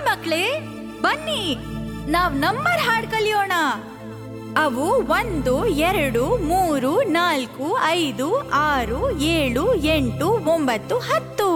ಮಕ್ಳೇ ಬನ್ನಿ ನಾವ್ ನಂಬರ್ ಹಾಡ್ ಕಲಿಯೋಣ ಅವು ಒಂದು ಎರಡು ಮೂರು ನಾಲ್ಕು ಐದು ಆರು ಏಳು ಎಂಟು ಒಂಬತ್ತು ಹತ್ತು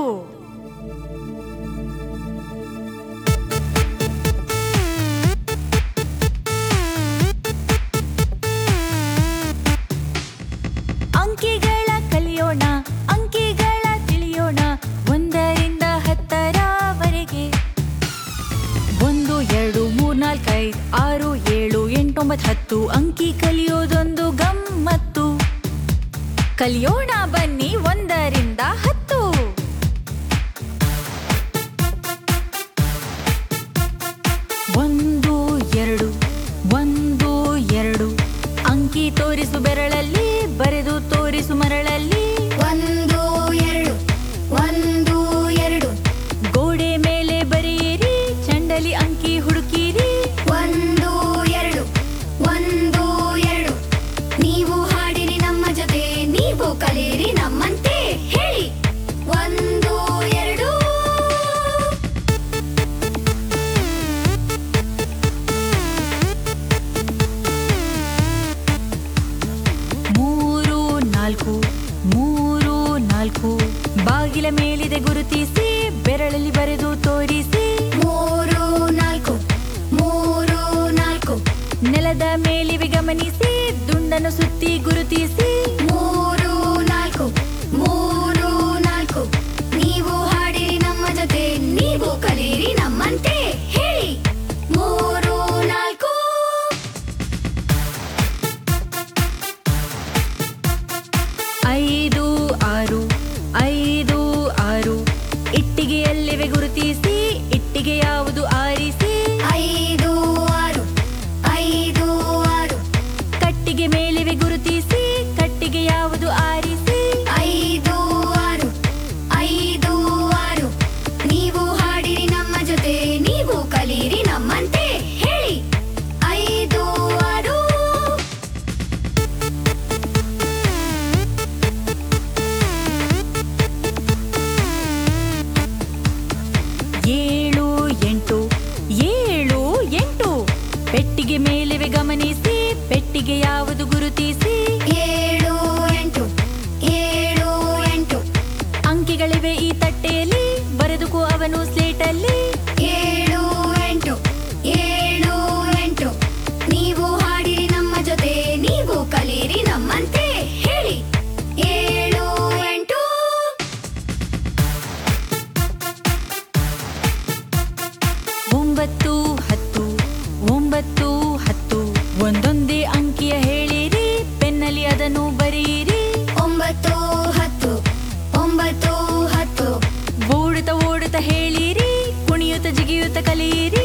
ಅಂಕಿಗಳ ಕಲಿಯೋಣ ಅಂಕಿಗಳ ತಿಳಿಯೋಣ ಒಂದರಿಂದ ಹತ್ತರವರೆಗೆ ಒಂದು ಎರಡು ಮೂರ್ ನಾಲ್ಕು ಐದು ಆರು ಏಳು ಎಂಟೊಂಬತ್ತು ಹತ್ತು ಅಂಕಿ ಕಲಿಯೋದೊಂದು ಗಮ್ಮತ್ತು ಕಲಿಯೋಣ ಬನ್ನಿ ಒಂದರಿಂದ ಹತ್ತು ಒಂದು ಎರಡು ಒಂದು ಎರಡು ಅಂಕಿ ತೋರಿಸು ಬೆರಳಲ್ಲಿ ಬರೆದು ತೋರಿಸು ಮರಳಲ್ಲಿ ಒಂದು ಎರಡು ಒಂದು ಎರಡು ಗೋಡೆ ಮೇಲೆ ಬರೆಯಿರಿ ಚಂಡಲಿ ಅಂಕಿ ಹುಡುಕಿರಿ ಒಂದು ಎರಡು ಒಂದು ಎರಡು ನೀವು ಹಾಡಿರಿ ನಮ್ಮ ಜೊತೆ ನೀವು ಕಲಿಯಿರಿ ನಮ್ಮಂತೆ ಹೇಳಿ ಒಂದು ಎರಡು ಮೂರು ನಾಲ್ಕು ಮೂರು ನಾಲ್ಕು ಬಾಗಿಲ ಮೇಲಿದೆ ಗುರುತಿಸಿ ಬೆರಳಲ್ಲಿ ಬರೆದು ತೋರಿಸಿ ಮೂರು ನಾಲ್ಕು ಮೂರು ನಾಲ್ಕು ನೆಲದ ಮೇಲಿವೆ ಗಮನಿಸಿ ದುಂಡನ್ನು ಸುತ್ತಿ ಗುರುತಿಸಿ ಮೂರು ನಾಲ್ಕು ಮೂರು ನಾಲ್ಕು ನೀವು ಹಾಡಿರಿ ನಮ್ಮ ಜೊತೆ ನೀವು ಕಲಿಯಿರಿ ನಮ್ಮಂತೆ ಹೇಳಿ ಮೂರು ನಾಲ್ಕು ಐದು ಆರು ಐದು ಆರು ಇಟ್ಟಿಗೆಯಲ್ಲಿವೆ ಗುರುತಿಸಿ ಇಟ್ಟಿಗೆ ಯಾವುದು ಆರಿಸಿ ಐದು ಆರು ಐದು ಆರು ಕಟ್ಟಿಗೆ ಮೇಲಿವೆ ಗುರುತಿಸಿ ಕಟ್ಟಿಗೆ ಯಾವುದು ಆರಿಸಿ ಐದು ಆರು ಐದು ಆರು ನೀವು ಹಾಡಿರಿ ನಮ್ಮ ಜೊತೆ ನೀವು ಕಲಿಯಿರಿ ನಮ್ಮಂತೆ ಹೇಳಿ ಐದು ಆರು ಏಳು ಎಂಟು ಏಳು ಎಂಟು ಪೆಟ್ಟಿಗೆ ಮೇಲಿವೆ ಗಮನಿಸಿ ಪೆಟ್ಟಿಗೆ ಯಾವುದು ಗುರುತಿಸಿ ಏಳು ಎಂಟು ಏಳು ಎಂಟು ಅಂಕಿಗಳಿವೆ ಈ ತಟ್ಟೆಯಲ್ಲಿ ಬರೆದುಕೋ ಅವನು ಸ್ಲೇಟಲ್ಲಿ ಏಳು ಎಂಟು ಏಳು ಎಂಟು ನೀವು ಹಾಡಿರಿ ನಮ್ಮ ಜೊತೆ ನೀವು ಕಲಿಯಿರಿ ನಮ್ಮಂತೆ ಹೇಳಿ ಏಳು ಎಂಟು ಒಂಬತ್ತು ಹತ್ತು ಒಂಬತ್ತು ಹತ್ತು ಒಂದೊಂದೇ ಅಂಕಿಯ ಹೇಳಿರಿ ಪೆನ್ನಲ್ಲಿ ಅದನ್ನು ಬರೆಯಿರಿ ಒಂಬತ್ತು ಹತ್ತು ಒಂಬತ್ತು ಹತ್ತು ಓಡುತ್ತ ಓಡುತ್ತ ಹೇಳಿರಿ ಕುಣಿಯುತ್ತ ಜಿಗಿಯುತ್ತ ಕಲಿಯಿರಿ